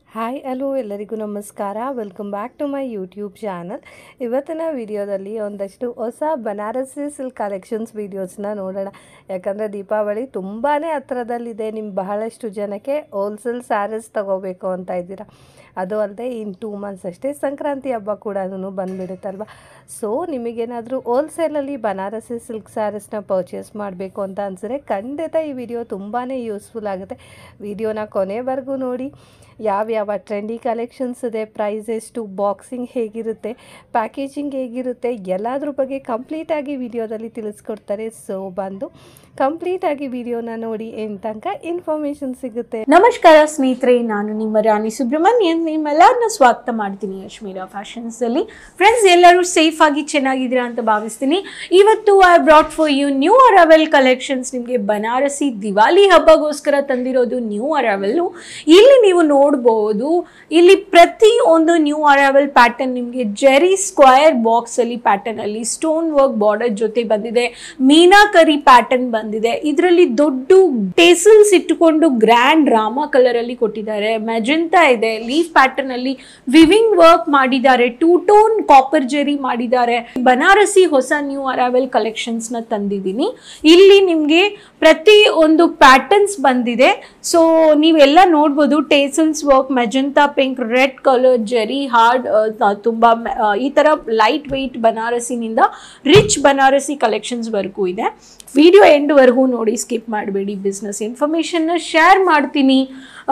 hi hello ಎಲ್ಲರಿಗೂ ನಮಸ್ಕಾರ welcome back to my YouTube channel ಇವತ್ತಿನ ವಿಡಿಯೋದಲ್ಲಿ ಒಂದಷ್ಟು ಹೊಸ ಬನಾರಸಿ ಸಿಲ್ಕ್ ಕಲೆಕ್ಷನ್ಸ್ ವೀಡಿಯೋಸ್ನ ನೋಡೋಣ ಯಾಕಂದರೆ ದೀಪಾವಳಿ ತುಂಬಾ ಹತ್ರದಲ್ಲಿದೆ ನಿಮ್ಮ ಬಹಳಷ್ಟು ಜನಕ್ಕೆ ಹೋಲ್ಸೇಲ್ ಸ್ಯಾರೀಸ್ ತಗೋಬೇಕು ಅಂತ ಇದ್ದೀರಾ ಅದು ಅಲ್ಲದೆ ಇನ್ನು ಟೂ ಮಂತ್ಸ್ ಅಷ್ಟೇ ಸಂಕ್ರಾಂತಿ ಹಬ್ಬ ಕೂಡ ಬಂದುಬಿಡುತ್ತಲ್ವ ಸೊ ನಿಮಗೇನಾದರೂ ಹೋಲ್ಸೇಲಲ್ಲಿ ಬನಾರಸಿ ಸಿಲ್ಕ್ ಸ್ಯಾರೀಸ್ನ ಪರ್ಚೇಸ್ ಮಾಡಬೇಕು ಅಂತ ಅನಿಸಿದ್ರೆ ಖಂಡಿತ ಈ ವಿಡಿಯೋ ತುಂಬಾ ಯೂಸ್ಫುಲ್ ಆಗುತ್ತೆ ವಿಡಿಯೋನ ಕೊನೆವರೆಗೂ ನೋಡಿ ಯಾವ್ಯಾವ ಟ್ರೆಂಡಿ ಕಲೆಕ್ಷನ್ಸ್ ಇದೆ ಪ್ರೈಸ್ ಎಷ್ಟು ಬಾಕ್ಸಿಂಗ್ ಹೇಗಿರುತ್ತೆ ಪ್ಯಾಕೇಜಿಂಗ್ ಹೇಗಿರುತ್ತೆ ಎಲ್ಲದ್ರ ಬಗ್ಗೆ ಕಂಪ್ಲೀಟಾಗಿ ವಿಡಿಯೋದಲ್ಲಿ ತಿಳಿಸ್ಕೊಡ್ತಾರೆ ಸೊ ಬಂದು ಕಂಪ್ಲೀಟಾಗಿ ವಿಡಿಯೋನ ನೋಡಿ ಏನು ತನಕ ಇನ್ಫಾರ್ಮೇಷನ್ ಸಿಗುತ್ತೆ ನಮಸ್ಕಾರ ಸ್ನೇಹಿತರೆ ನಾನು ನಿಮ್ಮ ರಾಣಿ ಸುಬ್ರಹ್ಮಣ್ಯನ್ ನಿಮ್ಮೆಲ್ಲರನ್ನ ಸ್ವಾಗತ ಮಾಡ್ತೀನಿ ಅಶ್ಮೀರಾ ಫ್ಯಾಷನ್ಸ್ ಅಲ್ಲಿ ಫ್ರೆಂಡ್ಸ್ ಎಲ್ಲರೂ ಸೇಫ್ ಆಗಿ ಚೆನ್ನಾಗಿದ್ದೀರಾ ಅಂತ ಭಾವಿಸ್ತೀನಿ ಇವತ್ತು I brought for you new arrival collections ನಿಮಗೆ ಬನಾರಸಿ ದಿವಾಲಿ ಹಬ್ಬಗೋಸ್ಕರ ತಂದಿರೋದು ನ್ಯೂ ಅರವೆಲ್ ಇಲ್ಲಿ ನೀವು ನೋಡಬಹುದು ಇಲ್ಲಿ ಪ್ರತಿ ಒಂದು ನ್ಯೂ ಅರವೆಲ್ ಪ್ಯಾಟರ್ನ್ ನಿಮಗೆ ಜೆರಿ ಸ್ಕ್ವಯರ್ ಬಾಕ್ಸ್ ಅಲ್ಲಿ ಪ್ಯಾಟರ್ನ್ ಅಲ್ಲಿ ಸ್ಟೋನ್ ವರ್ಕ್ ಬಾರ್ಡರ್ ಜೊತೆ ಬಂದಿದೆ ಮೀನಾಕರಿ ಪ್ಯಾಟರ್ನ್ ಬಂದಿದೆ ಇದರಲ್ಲಿ ದೊಡ್ಡ ಟೇಸಲ್ಸ್ ಇಟ್ಟುಕೊಂಡು ಗ್ರ್ಯಾಂಡ್ ರಾಮ ಕಲರ್ ಅಲ್ಲಿ ಕೊಟ್ಟಿದ್ದಾರೆ ಮೆಜೆಂಟಾ ಇದೆ ಲೀಫ್ ಪ್ಯಾಟರ್ನ್ ಅಲ್ಲಿ ವಿವಿಂಗ್ ವರ್ಕ್ ಮಾಡಿದ್ದಾರೆ ಟೂ ಟೋನ್ ಕಾಪರ್ ಜೆರಿ ಮಾಡಿದ್ದಾರೆ ಬನಾರಸಿ ಹೊಸ ನ್ಯೂ ಅರವೆಲ್ ಕಲೆಕ್ಷನ್ಸ್ ನ ತಂದಿದ್ದೀನಿ ಇಲ್ಲಿ ನಿಮ್ಗೆ ಪ್ರತಿ ಒಂದು ಪ್ಯಾಟರ್ನ್ಸ್ ಬಂದಿದೆ ಸೊ ನೀವೆಲ್ಲ ನೋಡ್ಬೋದು tassels work magenta pink red colour zari hard ತುಂಬಾ ಮ- ಆ, ಈ ತರ ಲೈಟ್ ವೆಯ್ಟ್ ಬನಾರಸಿನಿಂದ ರಿಚ್ ಬನಾರಸಿ ಕಲೆಕ್ಷನ್ಸ್ ವರ್ಗೂ ಇದೆ ವಿಡಿಯೋ ಎಂಡ್ವರೆಗೂ ನೋಡಿ ಸ್ಕಿಪ್ ಮಾಡಬೇಡಿ ಬಿಸ್ನೆಸ್ ಇನ್ಫಾರ್ಮೇಷನ್ನ ಶೇರ್ ಮಾಡ್ತೀನಿ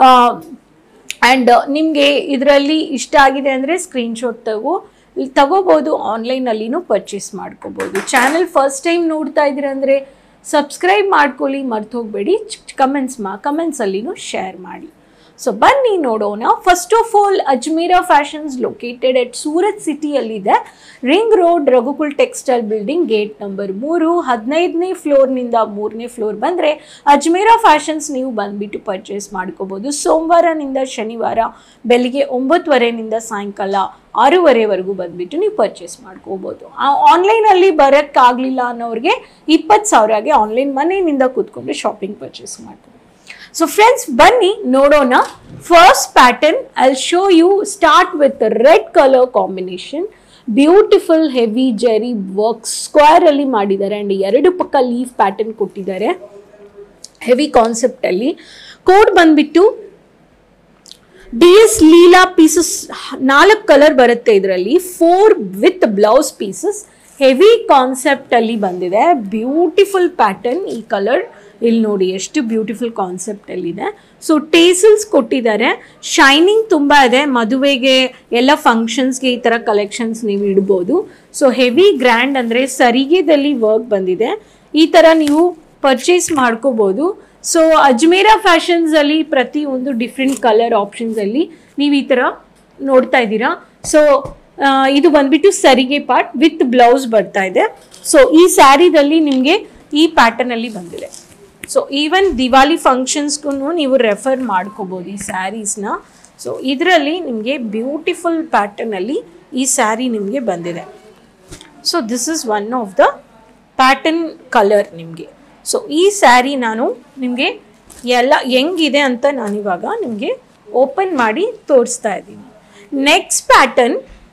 ಆ್ಯಂಡ್ ನಿಮಗೆ ಇದರಲ್ಲಿ ಇಷ್ಟ ಆಗಿದೆ ಅಂದರೆ ಸ್ಕ್ರೀನ್ಶಾಟ್ ತಗೋ ಇಲ್ಲಿ ತಗೋಬೋದು ಆನ್ಲೈನಲ್ಲಿನೂ ಪರ್ಚೇಸ್ ಮಾಡ್ಕೋಬೋದು ಚಾನಲ್ ಫಸ್ಟ್ ಟೈಮ್ ನೋಡ್ತಾ ಇದ್ದೀರ ಅಂದರೆ ಸಬ್ಸ್ಕ್ರೈಬ್ ಮಾಡ್ಕೊಳ್ಳಿ ಮರ್ತು ಹೋಗಬೇಡಿ ಕಮೆಂಟ್ಸ್ ಮಾ ಕಮೆಂಟ್ಸಲ್ಲಿನೂ ಶೇರ್ ಮಾಡಿ ಸೊ ಬನ್ನಿ ನೋಡೋಣ first of all Ajmeera fashions located at Surat ಸಿಟಿಯಲ್ಲಿದೆ ring road Raghukul textile building gate number ಮೂರು ಹದಿನೈದನೇ ಫ್ಲೋರ್ನಿಂದ ಮೂರನೇ ಫ್ಲೋರ್ ಬಂದರೆ ಅಜ್ಮೀರಾ ಫ್ಯಾಷನ್ಸ್ ನೀವು ಬಂದ್ಬಿಟ್ಟು ಪರ್ಚೇಸ್ ಮಾಡ್ಕೋಬೋದು ಸೋಮವಾರನಿಂದ ಶನಿವಾರ ಬೆಳಿಗ್ಗೆ ಒಂಬತ್ತುವರೆನಿಂದ ಸಾಯಂಕಾಲ ಆರೂವರೆವರೆಗೂ ಬಂದ್ಬಿಟ್ಟು ನೀವು ಪರ್ಚೇಸ್ ಮಾಡ್ಕೋಬೋದು ಆನ್ಲೈನಲ್ಲಿ ಬರೋಕ್ಕಾಗಲಿಲ್ಲ ಅನ್ನೋರಿಗೆ ಇಪ್ಪತ್ತು ಸಾವಿರಗೆ ಆನ್ಲೈನ್ ಮನೆಯಿಂದ ಕೂತ್ಕೊಂಡು ಶಾಪಿಂಗ್ ಪರ್ಚೇಸ್ ಮಾಡ್ಕೋಬೋದು ಸೊ ಫ್ರೆಂಡ್ಸ್ ಬನ್ನಿ ನೋಡೋಣ first pattern I show you start with red colour combination beautiful heavy zari work square ಅಲ್ಲಿ ಮಾಡಿದ್ದಾರೆ ಅಂಡ್ ಎರಡು ಪಕ್ಕ ಲೀಫ್ ಪ್ಯಾಟರ್ನ್ ಕೊಟ್ಟಿದ್ದಾರೆ ಹೆವಿ ಕಾನ್ಸೆಪ್ಟ್ ಅಲ್ಲಿ ಕೋಡ್ ಬಂದ್ಬಿಟ್ಟು ಡಿ ಎಸ್ ಲೀಲಾ ಪೀಸಸ್ ನಾಲ್ಕು ಕಲರ್ ಬರುತ್ತೆ ಇದರಲ್ಲಿ four with blouse pieces heavy concept ಅಲ್ಲಿ ಬಂದಿದೆ ಬ್ಯೂಟಿಫುಲ್ ಪ್ಯಾಟರ್ನ್ ಈ ಕಲರ್ ಇಲ್ಲಿ ನೋಡಿ ಎಷ್ಟು ಬ್ಯೂಟಿಫುಲ್ ಕಾನ್ಸೆಪ್ಟ್ ಅಲ್ಲಿದೆ ಸೊ ಟೇಸಲ್ಸ್ ಕೊಟ್ಟಿದ್ದಾರೆ ಶೈನಿಂಗ್ ತುಂಬ ಇದೆ ಮದುವೆಗೆ ಎಲ್ಲ ಫಂಕ್ಷನ್ಸ್ಗೆ ಈ ಥರ ಕಲೆಕ್ಷನ್ಸ್ ನೀವು ಇಡ್ಬೋದು ಸೊ ಹೆವಿ ಗ್ರ್ಯಾಂಡ್ ಅಂದರೆ ಸರಿಗೆದಲ್ಲಿ ವರ್ಕ್ ಬಂದಿದೆ ಈ ಥರ ನೀವು ಪರ್ಚೇಸ್ ಮಾಡ್ಕೋಬೋದು ಸೊ ಅಜ್ಮೇರಾ ಫ್ಯಾಷನ್ಸ್ ಅಲ್ಲಿ ಪ್ರತಿ ಒಂದು ಡಿಫ್ರೆಂಟ್ ಕಲರ್ ಆಪ್ಷನ್ಸ್ ಅಲ್ಲಿ ನೀವು ಈ ತರ ನೋಡ್ತಾ ಇದ್ದೀರಾ ಸೊ ಇದು ಬಂದ್ಬಿಟ್ಟು ಸರಿಗೆ ಪಾರ್ಟ್ ವಿತ್ ಬ್ಲೌಸ್ ಬರ್ತಾ ಇದೆ ಸೊ ಈ ಸ್ಯಾರಿದಲ್ಲಿ ನಿಮಗೆ ಈ ಪ್ಯಾಟರ್ನ್ ಅಲ್ಲಿ ಬಂದಿದೆ ಸೊ ಈವನ್ ದಿವಾಲಿ ಫಂಕ್ಷನ್ಸ್ಗೂ ನೀವು ರೆಫರ್ ಮಾಡ್ಕೋಬೋದು ಈ ಸ್ಯಾರೀಸ್ನ ಸೊ ಇದರಲ್ಲಿ ನಿಮಗೆ ಬ್ಯೂಟಿಫುಲ್ ಪ್ಯಾಟರ್ನಲ್ಲಿ ಈ ಸ್ಯಾರಿ ನಿಮಗೆ ಬಂದಿದೆ so this is one of the pattern colour ನಿಮಗೆ ಸೊ ಈ ಸ್ಯಾರಿ ನಾನು ನಿಮಗೆ ಎಲ್ಲ ಹೆಂಗಿದೆ ಅಂತ ನಾನಿವಾಗ ನಿಮಗೆ ಓಪನ್ ಮಾಡಿ ತೋರಿಸ್ತಾ ಇದ್ದೀನಿ next pattern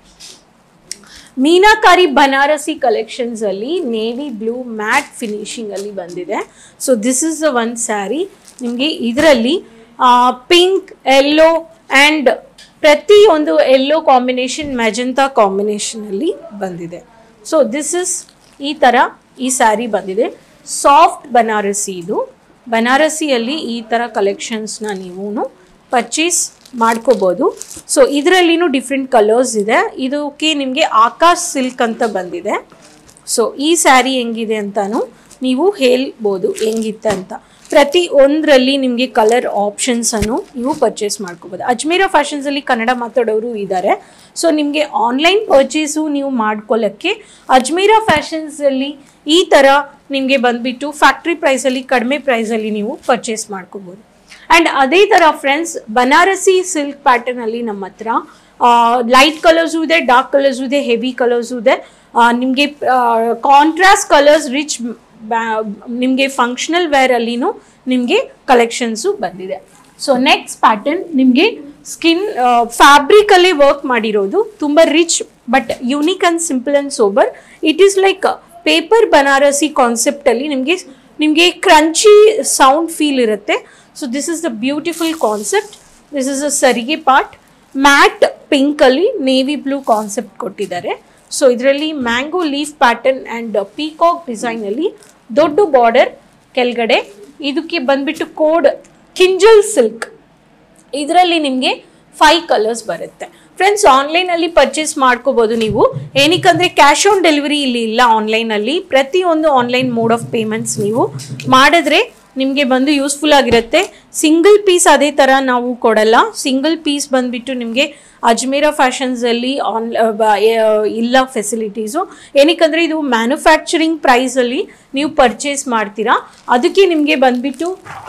meenakari Banarasi collections ಅಲ್ಲಿ ನೇವಿ ಬ್ಲೂ ಮ್ಯಾಟ್ ಫಿನಿಶಿಂಗ್ ಅಲ್ಲಿ ಬಂದಿದೆ so this is the one sari ನಿಮಗೆ ಇದರಲ್ಲಿ ಪಿಂಕ್ ಎಲ್ಲೋ ಆ್ಯಂಡ್ ಪ್ರತಿ ಒಂದು ಎಲ್ಲೋ ಕಾಂಬಿನೇಷನ್ ಮೆಜಂತಾ ಕಾಂಬಿನೇಷನ್ ಅಲ್ಲಿ ಬಂದಿದೆ ಸೊ ದಿಸ್ ಇಸ್ ಈ ಥರ ಈ ಸ್ಯಾರಿ ಬಂದಿದೆ ಸಾಫ್ಟ್ ಬನಾರಸಿ ಇದು ಬನಾರಸಿಯಲ್ಲಿ ಈ ಥರ ಕಲೆಕ್ಷನ್ಸ್ನ ನೀವು ಪರ್ಚೇಸ್ ಮಾಡ್ಕೋಬೋದು ಸೊ ಇದರಲ್ಲಿನೂ ಡಿಫ್ರೆಂಟ್ ಕಲರ್ಸ್ ಇದೆ ಇದಕ್ಕೆ ನಿಮಗೆ ಆಕಾಶ್ ಸಿಲ್ಕ್ ಅಂತ ಬಂದಿದೆ ಸೊ ಈ ಸ್ಯಾರಿ ಹೆಂಗಿದೆ ಅಂತಾನು ನೀವು ಹೇಳ್ಬೋದು ಹೆಂಗಿತ್ತೆ ಅಂತ ಪ್ರತಿ ಒಂದರಲ್ಲಿ ನಿಮಗೆ ಕಲರ್ ಆಪ್ಷನ್ಸನ್ನು ನೀವು ಪರ್ಚೇಸ್ ಮಾಡ್ಕೋಬೋದು ಅಜ್ಮೀರಾ ಫ್ಯಾಷನ್ಸಲ್ಲಿ ಕನ್ನಡ ಮಾತಾಡೋರು ಇದ್ದಾರೆ ಸೊ ನಿಮಗೆ ಆನ್ಲೈನ್ ಪರ್ಚೇಸು ನೀವು ಮಾಡ್ಕೊಳ್ಳೋಕ್ಕೆ ಅಜ್ಮೀರಾ ಫ್ಯಾಷನ್ಸಲ್ಲಿ ಈ ಥರ ನಿಮಗೆ ಬಂದುಬಿಟ್ಟು ಫ್ಯಾಕ್ಟ್ರಿ ಪ್ರೈಸಲ್ಲಿ ಕಡಿಮೆ ಪ್ರೈಸಲ್ಲಿ ನೀವು ಪರ್ಚೇಸ್ ಮಾಡ್ಕೋಬೋದು ಆ್ಯಂಡ್ ಅದೇ ಥರ ಫ್ರೆಂಡ್ಸ್ ಬನಾರಸಿ ಸಿಲ್ಕ್ ಪ್ಯಾಟರ್ನಲ್ಲಿ ನಮ್ಮ ಹತ್ರ ಲೈಟ್ ಕಲರ್ಸು ಇದೆ ಡಾರ್ಕ್ ಕಲರ್ಸು ಇದೆ ಹೆವಿ ಕಲರ್ಸು ಇದೆ ನಿಮಗೆ ಕಾಂಟ್ರಾಸ್ಟ್ ಕಲರ್ಸ್ ರಿಚ್ ನಿಮಗೆ ಫಂಕ್ಷನಲ್ ವೇರಲ್ಲಿನೂ ನಿಮಗೆ ಕಲೆಕ್ಷನ್ಸು ಬಂದಿದೆ ಸೊ ನೆಕ್ಸ್ಟ್ ಪ್ಯಾಟರ್ನ್ ನಿಮಗೆ ಸ್ಕಿನ್ ಫ್ಯಾಬ್ರಿಕಲ್ಲೇ ವರ್ಕ್ ಮಾಡಿರೋದು ತುಂಬ rich but unique and simple and sober it is like paper Banarasi ಕಾನ್ಸೆಪ್ಟಲ್ಲಿ ನಿಮಗೆ ನಿಮಗೆ ಕ್ರಂಚಿ ಸೌಂಡ್ ಫೀಲ್ ಇರುತ್ತೆ so this is the beautiful concept this is a ಸರಿಗೆ ಪಾರ್ಟ್ ಮ್ಯಾಟ್ ಪಿಂಕಲ್ಲಿ ನೇವಿ ಬ್ಲೂ ಕಾನ್ಸೆಪ್ಟ್ ಕೊಟ್ಟಿದ್ದಾರೆ ಸೊ ಇದರಲ್ಲಿ mango leaf pattern and peacock ಡಿಸೈನಲ್ಲಿ ದೊಡ್ಡ ಬಾರ್ಡರ್ ಕೆಳಗಡೆ ಇದಕ್ಕೆ ಬಂದ್ಬಿಟ್ಟು ಕೋಡ್ ಕಿಂಜಲ್ ಸಿಲ್ಕ್ ಇದರಲ್ಲಿ ನಿಮಗೆ ಫೈವ್ ಕಲರ್ಸ್ ಬರುತ್ತೆ ಫ್ರೆಂಡ್ಸ್ ಆನ್ಲೈನಲ್ಲಿ ಪರ್ಚೇಸ್ ಮಾಡ್ಕೋಬೋದು ನೀವು ಏನಕ್ಕಂದರೆ ಕ್ಯಾಶ್ ಆನ್ ಡೆಲಿವರಿ ಇಲ್ಲಿ ಇಲ್ಲ ಆನ್ಲೈನಲ್ಲಿ ಪ್ರತಿಯೊಂದು ಆನ್ಲೈನ್ ಮೋಡ್ ಆಫ್ ಪೇಮೆಂಟ್ಸ್ ನೀವು ಮಾಡಿದ್ರೆ ನಿಮಗೆ ಬಂದು ಯೂಸ್ಫುಲ್ ಆಗಿರುತ್ತೆ ಸಿಂಗಲ್ ಪೀಸ್ ಅದೇ ಥರ ನಾವು ಕೊಡಲ್ಲ ಸಿಂಗಲ್ ಪೀಸ್ ಬಂದುಬಿಟ್ಟು ನಿಮಗೆ ಅಜ್ಮೀರಾ ಫ್ಯಾಷನ್ಸಲ್ಲಿ ಆನ್ ಇಲ್ಲ ಫೆಸಿಲಿಟೀಸು ಏನಕ್ಕಂದರೆ ಇದು ಮ್ಯಾನುಫ್ಯಾಕ್ಚರಿಂಗ್ ಪ್ರೈಸಲ್ಲಿ ನೀವು ಪರ್ಚೇಸ್ ಮಾಡ್ತೀರಾ ಅದಕ್ಕೆ ನಿಮಗೆ ಬಂದುಬಿಟ್ಟು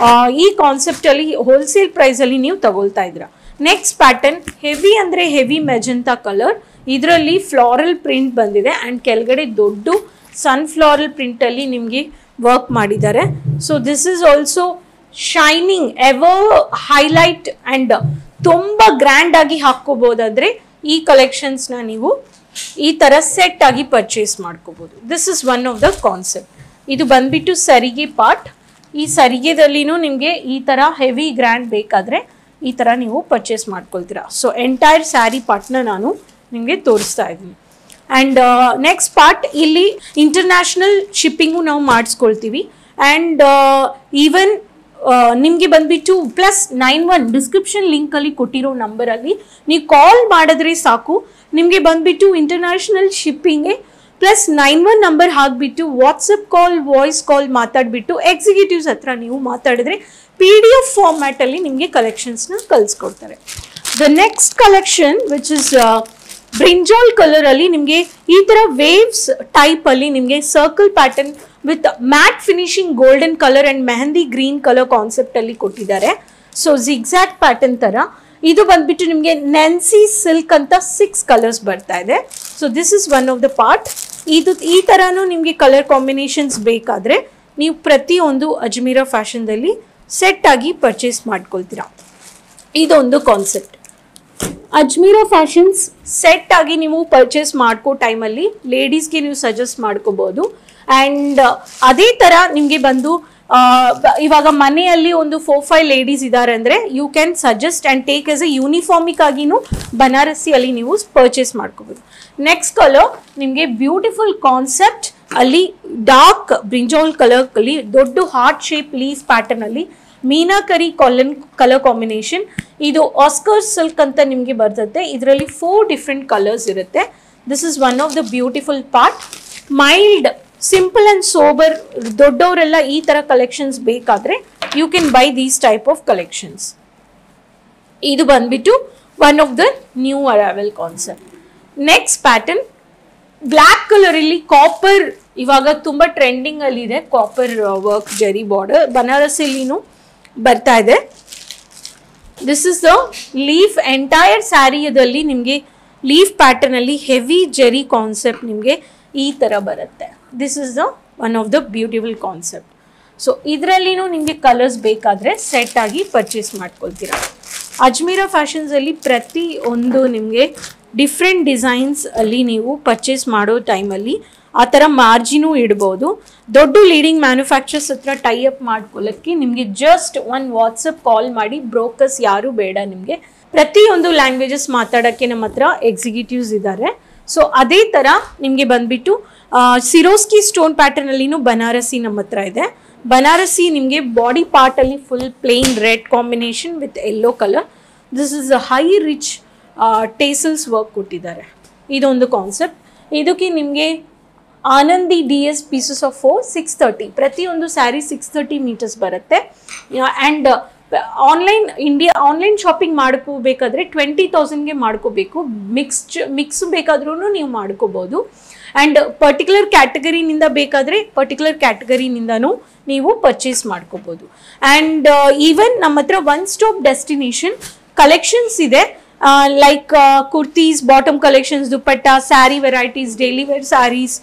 ಈ ಕಾನ್ಸೆಪ್ಟಲ್ಲಿ ಹೋಲ್ಸೇಲ್ ಪ್ರೈಸಲ್ಲಿ ನೀವು ತಗೊಳ್ತಾ ಇದ್ದೀರಾ ನೆಕ್ಸ್ಟ್ ಪ್ಯಾಟರ್ನ್ ಹೆವಿ ಅಂದರೆ ಹೆವಿ ಮೆಜಂತಾ ಕಲರ್ ಇದರಲ್ಲಿ ಫ್ಲಾರಲ್ ಪ್ರಿಂಟ್ ಬಂದಿದೆ ಆ್ಯಂಡ್ ಕೆಳಗಡೆ ದೊಡ್ಡ ಸನ್ಫ್ಲಾರಲ್ ಪ್ರಿಂಟಲ್ಲಿ ನಿಮಗೆ ವರ್ಕ್ ಮಾಡಿದ್ದಾರೆ so this is also shining ever highlight and ತುಂಬ ಗ್ರ್ಯಾಂಡ್ ಆಗಿ ಹಾಕ್ಕೋಬೋದಾದ್ರೆ ಈ ಕಲೆಕ್ಷನ್ಸ್ನ ನೀವು ಈ ಥರ ಸೆಟ್ ಆಗಿ ಪರ್ಚೇಸ್ ಮಾಡ್ಕೋಬೋದು this is one of the concept ಇದು ಬಂದ್ಬಿಟ್ಟು ಸರಿಗೆ ಪಾರ್ಟ್ ಈ ಸರಿಗೆದಲ್ಲಿನೂ ನಿಮಗೆ ಈ ಥರ ಹೆವಿ ಗ್ರ್ಯಾಂಡ್ ಬೇಕಾದರೆ ಈ ಥರ ನೀವು ಪರ್ಚೇಸ್ ಮಾಡ್ಕೊಳ್ತೀರಾ ಸೊ ಎಂಟೈರ್ ಸ್ಯಾರಿ ಪಾರ್ಟ್ನ ನಾನು ನಿಮಗೆ ತೋರಿಸ್ತಾ ಇದ್ದೀನಿ ಆ್ಯಂಡ್ ನೆಕ್ಸ್ಟ್ ಪಾರ್ಟ್ ಇಲ್ಲಿ ಇಂಟರ್ನ್ಯಾಷನಲ್ ಶಿಪ್ಪಿಂಗು ನಾವು ಮಾಡಿಸ್ಕೊಳ್ತೀವಿ ಆ್ಯಂಡ್ ಈವನ್ ನಿಮಗೆ ಬಂದ್ಬಿಟ್ಟು ಪ್ಲಸ್ ನೈನ್ ಒನ್ ಡಿಸ್ಕ್ರಿಪ್ಷನ್ ಲಿಂಕಲ್ಲಿ ಕೊಟ್ಟಿರೋ ನಂಬರಲ್ಲಿ ನೀವು ಕಾಲ್ ಮಾಡಿದ್ರೆ ಸಾಕು ನಿಮಗೆ ಬಂದ್ಬಿಟ್ಟು ಇಂಟರ್ನ್ಯಾಷನಲ್ ಶಿಪ್ಪಿಂಗ್ಗೆ ಪ್ಲಸ್ ನೈನ್ ಒನ್ ನಂಬರ್ ಹಾಕ್ಬಿಟ್ಟು ವಾಟ್ಸಪ್ ಕಾಲ್ ವಾಯ್ಸ್ ಕಾಲ್ ಮಾತಾಡಿಬಿಟ್ಟು ಎಕ್ಸಿಕ್ಯೂಟಿವ್ಸ್ ಹತ್ರ ನೀವು ಮಾತಾಡಿದ್ರೆ ಪಿ ಡಿ ಎಫ್ ಫಾರ್ಮ್ಯಾಟಲ್ಲಿ ನಿಮಗೆ ಕಲೆಕ್ಷನ್ಸ್ನ ಕಳಿಸ್ಕೊಡ್ತಾರೆ the next collection which is brinjal ಕಲರಲ್ಲಿ ನಿಮಗೆ ಈ ಥರ ವೇವ್ಸ್ ಟೈಪಲ್ಲಿ ನಿಮಗೆ circle pattern with matte finishing golden colour and mehndi green colour ಕಾನ್ಸೆಪ್ಟಲ್ಲಿ ಕೊಟ್ಟಿದ್ದಾರೆ ಸೊ ಜಿಗ್ಸಾಕ್ಟ್ ಪ್ಯಾಟರ್ನ್ ಥರ ಇದು ಬಂದ್ಬಿಟ್ಟು ನಿಮಗೆ ನೆನ್ಸಿ ಸಿಲ್ಕ್ ಅಂತ ಸಿಕ್ಸ್ ಕಲರ್ಸ್ ಬರ್ತಾ ಇದೆ so this is one of the part ಇದು ಈ ಥರನೂ ನಿಮಗೆ ಕಲರ್ ಕಾಂಬಿನೇಷನ್ಸ್ ಬೇಕಾದರೆ ನೀವು ಪ್ರತಿಯೊಂದು ಅಜ್ಮೀರಾ ಫ್ಯಾಷನ್ದಲ್ಲಿ ಸೆಟ್ ಆಗಿ ಪರ್ಚೇಸ್ ಮಾಡ್ಕೊಳ್ತೀರಾ ಇದೊಂದು ಕಾನ್ಸೆಪ್ಟ್ ಅಜ್ಮೀರಾ ಫ್ಯಾಷನ್ಸ್ ಸೆಟ್ ಆಗಿ ನೀವು ಪರ್ಚೇಸ್ ಮಾಡ್ಕೋ ಟೈಮಲ್ಲಿ ಲೇಡೀಸ್ಗೆ ನೀವು ಸಜೆಸ್ಟ್ ಮಾಡ್ಕೋಬೋದು ಆ್ಯಂಡ್ ಅದೇ ಥರ ನಿಮಗೆ ಬಂದು ಆ, ಬ- ಇವಾಗ ಮನೆಯಲ್ಲಿ ಒಂದು ಫೋರ್ ಫೈವ್ ಲೇಡೀಸ್ ಇದ್ದಾರೆ ಅಂದರೆ you can suggest and take as a ಯೂನಿಫಾರ್ಮಿಕ್ ಆಗಿನೂ ಬನಾರಸಿಯಲ್ಲಿ ನೀವು ಪರ್ಚೇಸ್ ಮಾಡ್ಕೋಬೋದು ನೆಕ್ಸ್ಟ್ ಕಲರ್ ನಿಮಗೆ ಬ್ಯೂಟಿಫುಲ್ ಕಾನ್ಸೆಪ್ಟ್ ಅಲ್ಲಿ ಡಾರ್ಕ್ ಬ್ರಿಂಜಾಲ್ ಕಲರ್ ಅಲ್ಲಿ ದೊಡ್ಡ ಹಾರ್ಟ್ ಶೇಪ್ ಲೀಫ್ ಪ್ಯಾಟರ್ನ್ ಅಲ್ಲಿ ಮೀನಾಕರಿ ಕಾಲನ್ ಕಲರ್ ಕಾಂಬಿನೇಷನ್ ಇದು ಆಸ್ಕರ್ ಸಿಲ್ಕ್ ಅಂತ ನಿಮಗೆ ಬರ್ತದೆ ಇದರಲ್ಲಿ ಫೋರ್ ಡಿಫ್ರೆಂಟ್ ಕಲರ್ಸ್ ಇರುತ್ತೆ this is one of the beautiful part mild simple and sober ದೊಡ್ಡವರೆಲ್ಲ ಈ ಥರ ಕಲೆಕ್ಷನ್ಸ್ ಬೇಕಾದರೆ you can buy these type of collections ಇದು ಬಂದ್ಬಿಟ್ಟು one of the new arrival concept next pattern black colour ಇಲ್ಲಿ copper ಇವಾಗ ತುಂಬ ಟ್ರೆಂಡಿಂಗ್ ಅಲ್ಲಿ ಇದೆ ಕಾಪರ್ ವರ್ಕ್ ಜರಿ ಬಾರ್ಡರ್ ಬನಾರಸಿಲಿನೂ ಬರ್ತಾ ಇದೆ this is the leaf entire ಸ್ಯಾರಿಯದಲ್ಲಿ ನಿಮಗೆ ಲೀಫ್ ಪ್ಯಾಟರ್ನ್ ಅಲ್ಲಿ ಹೆವಿ ಜರಿ ಕಾನ್ಸೆಪ್ಟ್ ನಿಮಗೆ ಈ ಥರ ಬರುತ್ತೆ this is the one of the beautiful concept so ಇದರಲ್ಲಿನೂ ನಿಮಗೆ ಕಲರ್ಸ್ ಬೇಕಾದರೆ ಸೆಟ್ ಆಗಿ ಪರ್ಚೇಸ್ ಮಾಡ್ಕೊಳ್ತೀರಾ ಅಜ್ಮೀರಾ ಫ್ಯಾಷನ್ಸಲ್ಲಿ ಪ್ರತಿ ಒಂದು ನಿಮಗೆ ಡಿಫ್ರೆಂಟ್ ಡಿಸೈನ್ಸ್ ಅಲ್ಲಿ ನೀವು ಪರ್ಚೇಸ್ ಮಾಡೋ ಟೈಮಲ್ಲಿ ಆ ಥರ ಮಾರ್ಜಿನೂ ಇಡ್ಬೋದು ದೊಡ್ಡ ಲೀಡಿಂಗ್ ಮ್ಯಾನುಫ್ಯಾಕ್ಚರ್ಸ್ ಹತ್ರ ಟೈ ಅಪ್ ಮಾಡ್ಕೊಳ್ಳೋಕ್ಕೆ ನಿಮಗೆ ಜಸ್ಟ್ ಒಂದು ವಾಟ್ಸಪ್ ಕಾಲ್ ಮಾಡಿ ಬ್ರೋಕರ್ಸ್ ಯಾರೂ ಬೇಡ ನಿಮಗೆ ಪ್ರತಿಯೊಂದು ಲ್ಯಾಂಗ್ವೇಜಸ್ ಮಾತಾಡೋಕ್ಕೆ ನಮ್ಮ ಹತ್ರ ಎಕ್ಸಿಕ್ಯೂಟಿವ್ಸ್ ಇದ್ದಾರೆ ಸೊ ಅದೇ ಥರ ನಿಮಗೆ ಬಂದ್ಬಿಟ್ಟು ಸಿರೋಸ್ಕಿ ಸ್ಟೋನ್ ಪ್ಯಾಟರ್ನಲ್ಲಿನೂ ಬನಾರಸಿ ನಮ್ಮ ಹತ್ರ ಇದೆ ಬನಾರಸಿ ನಿಮಗೆ ಬಾಡಿ ಪಾರ್ಟಲ್ಲಿ full plain red combination with yellow colour this is a high rich tassels work ಕೊಟ್ಟಿದ್ದಾರೆ ಇದೊಂದು ಕಾನ್ಸೆಪ್ಟ್ ಇದಕ್ಕೆ ನಿಮಗೆ Anandi D S pieces of four six thirty ಪ್ರತಿಯೊಂದು ಸ್ಯಾರಿ ಸಿಕ್ಸ್ ತರ್ಟಿ ಮೀಟರ್ಸ್ ಬರುತ್ತೆ and online India online shopping ಮಾಡ್ಕೋಬೇಕಾದ್ರೆ twenty ತೌಸಂಡ್ಗೆ ಮಾಡ್ಕೋಬೇಕು mix mix ಬೇಕಾದ್ರೂ ನೀವು ಮಾಡ್ಕೋಬೋದು ಆ್ಯಂಡ್ ಪರ್ಟಿಕ್ಯುಲರ್ ಕ್ಯಾಟಗರಿನಿಂದ ಬೇಕಾದರೆ ಪರ್ಟಿಕ್ಯುಲರ್ ಕ್ಯಾಟಗರಿನಿಂದನೂ ನೀವು ಪರ್ಚೇಸ್ ಮಾಡ್ಕೋಬೋದು ಆ್ಯಂಡ್ ಈವನ್ ನಮ್ಮ ಹತ್ರ ಒನ್ ಸ್ಟಾಪ್ ಡೆಸ್ಟಿನೇಷನ್ ಕಲೆಕ್ಷನ್ಸ್ ಇದೆ like kurtis bottom collections dupatta sari varieties daily wear saris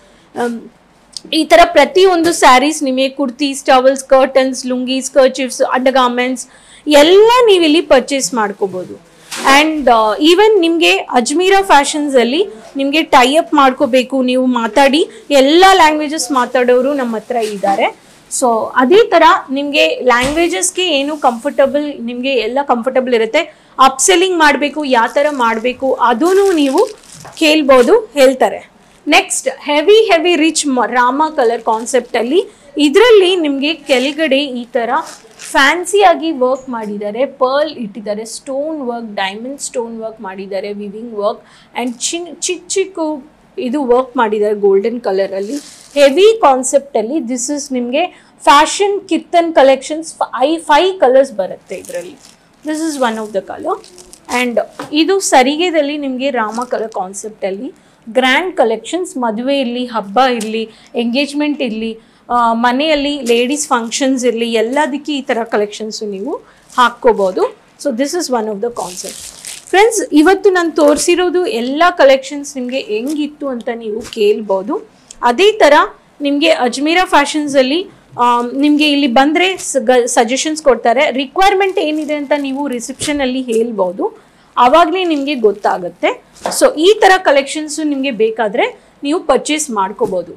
ಈ ಥರ ಪ್ರತಿಯೊಂದು ಸ್ಯಾರೀಸ್ ನಿಮಗೆ kurtis towels curtains lungis kerchiefs undergarments ಎಲ್ಲ ನೀವು ಇಲ್ಲಿ ಪರ್ಚೇಸ್ ಮಾಡ್ಕೋಬೋದು ಆ್ಯಂಡ್ ಈವನ್ ನಿಮಗೆ ಅಜ್ಮೀರಾ ಫ್ಯಾಷನ್ಸಲ್ಲಿ ನಿಮಗೆ ಟೈ ಅಪ್ ಮಾಡ್ಕೋಬೇಕು ನೀವು ಮಾತಾಡಿ ಎಲ್ಲ ಲ್ಯಾಂಗ್ವೇಜಸ್ ಮಾತಾಡೋರು ನಮ್ಮ ಹತ್ರ ಇದ್ದಾರೆ ಸೊ ಅದೇ ಥರ ನಿಮಗೆ ಲ್ಯಾಂಗ್ವೇಜಸ್ಗೆ ಏನು ಕಂಫರ್ಟಬಲ್ ನಿಮಗೆ ಎಲ್ಲ ಕಂಫರ್ಟಬಲ್ ಇರುತ್ತೆ ಅಪ್ಸೆಲ್ಲಿಂಗ್ ಮಾಡಬೇಕು ಯಾವ ಥರ ಮಾಡಬೇಕು ಅದೂ ನೀವು ಕೇಳ್ಬೋದು ಹೇಳ್ತಾರೆ next heavy heavy rich Rama colour ಕಾನ್ಸೆಪ್ಟಲ್ಲಿ ಇದರಲ್ಲಿ ನಿಮಗೆ ಕೆಳಗಡೆ ಈ ಥರ ಫ್ಯಾನ್ಸಿಯಾಗಿ ವರ್ಕ್ ಮಾಡಿದ್ದಾರೆ ಪರ್ಲ್ ಇಟ್ಟಿದ್ದಾರೆ stone work diamond stone work ಮಾಡಿದ್ದಾರೆ ವಿವಿಂಗ್ ವರ್ಕ್ ಆ್ಯಂಡ್ ಚಿನ್ ಚಿಕ್ಕ ಚಿಕ್ಕ ಇದು ವರ್ಕ್ ಮಾಡಿದ್ದಾರೆ ಗೋಲ್ಡನ್ ಕಲರಲ್ಲಿ ಹೆವಿ ಕಾನ್ಸೆಪ್ಟಲ್ಲಿ ದಿಸ್ ಇಸ್ ನಿಮಗೆ ಫ್ಯಾಷನ್ ಕಿತ್ತನ್ ಕಲೆಕ್ಷನ್ಸ್ ಐ ಫೈ ಕಲರ್ಸ್ ಬರುತ್ತೆ ಇದರಲ್ಲಿ this is one of the colour and ಇದು ಸರಿಗೆದಲ್ಲಿ ನಿಮಗೆ ರಾಮ ಕಲರ್ ಕಾನ್ಸೆಪ್ಟಲ್ಲಿ ಗ್ರ್ಯಾಂಡ್ ಕಲೆಕ್ಷನ್ಸ್ ಮದುವೆ ಇರಲಿ ಹಬ್ಬ ಇರಲಿ ಎಂಗೇಜ್ಮೆಂಟ್ ಇರಲಿ ಮನೆಯಲ್ಲಿ ಲೇಡೀಸ್ ಫಂಕ್ಷನ್ಸ್ ಇರಲಿ ಎಲ್ಲದಕ್ಕೆ ಈ ಥರ ಕಲೆಕ್ಷನ್ಸು ನೀವು ಹಾಕ್ಕೋಬೋದು so this is one of the concept friends ಇವತ್ತು ನಾನು ತೋರಿಸಿರೋದು ಎಲ್ಲ ಕಲೆಕ್ಷನ್ಸ್ ನಿಮಗೆ ಹೆಂಗಿತ್ತು ಅಂತ ನೀವು ಕೇಳ್ಬೋದು ಅದೇ ಥರ ನಿಮಗೆ ಅಜ್ಮೀರಾ ಫ್ಯಾಷನ್ಸಲ್ಲಿ ನಿಮಗೆ ಇಲ್ಲಿ ಬಂದರೆ ಸಜೆಷನ್ಸ್ ಕೊಡ್ತಾರೆ ರಿಕ್ವೈರ್ಮೆಂಟ್ ಏನಿದೆ ಅಂತ ನೀವು ರಿಸೆಪ್ಷನಲ್ಲಿ ಹೇಳ್ಬೋದು ಆವಾಗಲೇ ನಿಮಗೆ ಗೊತ್ತಾಗುತ್ತೆ ಸೊ ಈ ಥರ ಕಲೆಕ್ಷನ್ಸು ನಿಮಗೆ ಬೇಕಾದರೆ ನೀವು ಪರ್ಚೇಸ್ ಮಾಡ್ಕೋಬೋದು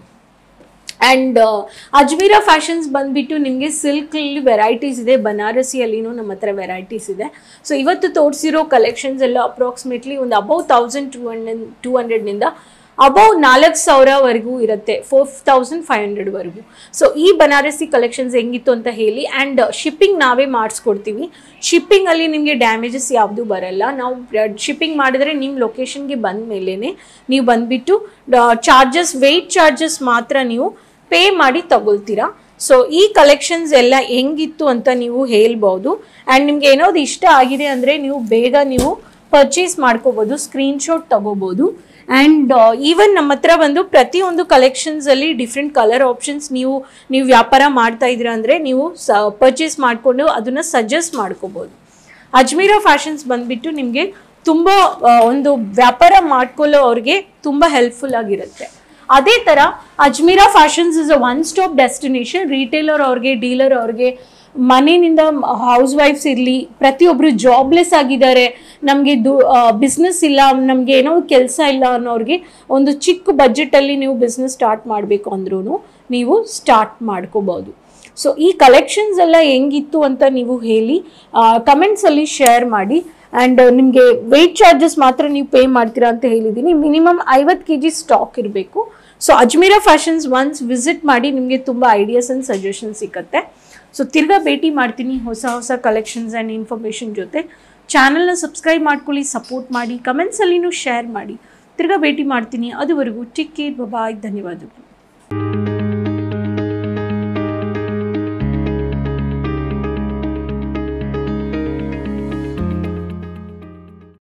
ಆ್ಯಂಡ್ ಅಜ್ಮೀರಾ ಫ್ಯಾಷನ್ಸ್ ಬಂದುಬಿಟ್ಟು ನಿಮಗೆ ಸಿಲ್ಕಲ್ಲಿ ವೆರೈಟೀಸ್ ಇದೆ ಬನಾರಸಿಯಲ್ಲಿನೂ ನಮ್ಮ ಹತ್ರ ವೆರೈಟೀಸ್ ಇದೆ ಸೊ ಇವತ್ತು ತೋರಿಸಿರೋ ಕಲೆಕ್ಷನ್ಸ್ ಎಲ್ಲ ಅಪ್ರಾಕ್ಸಿಮೇಟ್ಲಿ ಒಂದು above thousand two hundred two ಹಂಡ್ರೆಡ್ನಿಂದ ಅಬೌವ್ ನಾಲ್ಕು ಸಾವಿರವರೆಗೂ ಇರುತ್ತೆ ಫೋರ್ ತೌಸಂಡ್ ಫೈವ್ ಹಂಡ್ರೆಡ್ವರೆಗೂ ಸೊ ಈ ಬನಾರಸಿ ಕಲೆಕ್ಷನ್ಸ್ ಹೆಂಗಿತ್ತು ಅಂತ ಹೇಳಿ ಆ್ಯಂಡ್ ಶಿಪ್ಪಿಂಗ್ ನಾವೇ ಮಾಡಿಸ್ಕೊಡ್ತೀವಿ ಶಿಪ್ಪಿಂಗಲ್ಲಿ ನಿಮಗೆ ಡ್ಯಾಮೇಜಸ್ ಯಾವುದೂ ಬರಲ್ಲ ನಾವು ಶಿಪ್ಪಿಂಗ್ ಮಾಡಿದ್ರೆ ನಿಮ್ಮ ಲೊಕೇಶನ್ಗೆ ಬಂದ ಮೇಲೇ ನೀವು ಬಂದುಬಿಟ್ಟು ಚಾರ್ಜಸ್ ವೆಯ್ಟ್ ಚಾರ್ಜಸ್ ಮಾತ್ರ ನೀವು ಪೇ ಮಾಡಿ ತಗೊಳ್ತೀರಾ ಸೊ ಈ ಕಲೆಕ್ಷನ್ಸ್ ಎಲ್ಲ ಹೆಂಗಿತ್ತು ಅಂತ ನೀವು ಹೇಳ್ಬೋದು ಆ್ಯಂಡ್ ನಿಮ್ಗೆ ಏನಾದ್ರು ಇಷ್ಟ ಆಗಿದೆ ಅಂದರೆ ನೀವು ಬೇಗ ನೀವು ಪರ್ಚೇಸ್ ಮಾಡ್ಕೋಬೋದು ಸ್ಕ್ರೀನ್ಶಾಟ್ ತಗೋಬೋದು ಆ್ಯಂಡ್ ಈವನ್ ನಮ್ಮ ಹತ್ರ ಬಂದು ಪ್ರತಿಯೊಂದು ಕಲೆಕ್ಷನ್ಸಲ್ಲಿ ಡಿಫ್ರೆಂಟ್ ಕಲರ್ ಆಪ್ಷನ್ಸ್ ನೀವು ನೀವು ವ್ಯಾಪಾರ ಮಾಡ್ತಾ ಇದ್ದೀರಾ ಅಂದರೆ ನೀವು ಸ ಪರ್ಚೇಸ್ ಮಾಡಿಕೊಂಡು ಅದನ್ನು ಸಜೆಸ್ಟ್ ಮಾಡ್ಕೋಬೋದು ಅಜ್ಮೀರಾ ಫ್ಯಾಷನ್ಸ್ ಬಂದುಬಿಟ್ಟು ನಿಮಗೆ ತುಂಬ ಆ, ಒಂದು ವ್ಯಾಪಾರ ಮಾಡ್ಕೊಳ್ಳೋ ಅವ್ರಿಗೆ ತುಂಬ ಹೆಲ್ಪ್ಫುಲ್ ಆಗಿರುತ್ತೆ ಅದೇ ಥರ Ajmeera fashions is a one stop destination retailer ಅವ್ರಿಗೆ ಡೀಲರ್ ಅವ್ರಿಗೆ ಮನೆಯಿಂದ ಹೌಸ್ ವೈಫ್ಸ್ ಇರಲಿ ಪ್ರತಿಯೊಬ್ಬರು ಜಾಬ್ಲೆಸ್ ಆಗಿದ್ದಾರೆ ನಮಗೆ ದು ಬಿಸ್ನೆಸ್ ಇಲ್ಲ ನಮಗೆ ಏನೋ ಕೆಲಸ ಇಲ್ಲ ಅನ್ನೋರಿಗೆ ಒಂದು ಚಿಕ್ಕ ಬಜೆಟಲ್ಲಿ ನೀವು ಬಿಸ್ನೆಸ್ ಸ್ಟಾರ್ಟ್ ಮಾಡಬೇಕು ಅಂದ್ರೂ ನೀವು ಸ್ಟಾರ್ಟ್ ಮಾಡ್ಕೋಬೋದು ಸೊ ಈ ಕಲೆಕ್ಷನ್ಸ್ ಎಲ್ಲ ಹೆಂಗಿತ್ತು ಅಂತ ನೀವು ಹೇಳಿ ಕಮೆಂಟ್ಸಲ್ಲಿ ಶೇರ್ ಮಾಡಿ ಆ್ಯಂಡ್ ನಿಮಗೆ ವೆಯ್ಟ್ ಚಾರ್ಜಸ್ ಮಾತ್ರ ನೀವು ಪೇ ಮಾಡ್ತೀರಾ ಅಂತ ಹೇಳಿದ್ದೀನಿ ಮಿನಿಮಮ್ ಐವತ್ತು ಕೆ ಜಿ ಸ್ಟಾಕ್ ಇರಬೇಕು so Ajmeera fashions once visit ಮಾಡಿ ನಿಮಗೆ ತುಂಬ ಐಡಿಯಾಸ್ ಆ್ಯಂಡ್ ಸಜೆಷನ್ ಸಿಗುತ್ತೆ ಸೊ ತಿರ್ಗಾ ಭೇಟಿ ಮಾಡ್ತೀನಿ ಹೊಸ ಹೊಸ ಕಲೆಕ್ಷನ್ಸ್ ಆ್ಯಂಡ್ ಇನ್ಫಾರ್ಮೇಷನ್ ಜೊತೆ ಚಾನಲ್ನ ಸಬ್ಸ್ಕ್ರೈಬ್ ಮಾಡ್ಕೊಳ್ಳಿ ಸಪೋರ್ಟ್ ಮಾಡಿ ಕಮೆಂಟ್ಸಲ್ಲಿನೂ ಶೇರ್ ಮಾಡಿ ತಿರ್ಗಾ ಭೇಟಿ ಮಾಡ್ತೀನಿ ಅದುವರೆಗೂ ಟಿಕ್ ಕೇರ್ ಬಾಯ್ ಧನ್ಯವಾದಗಳು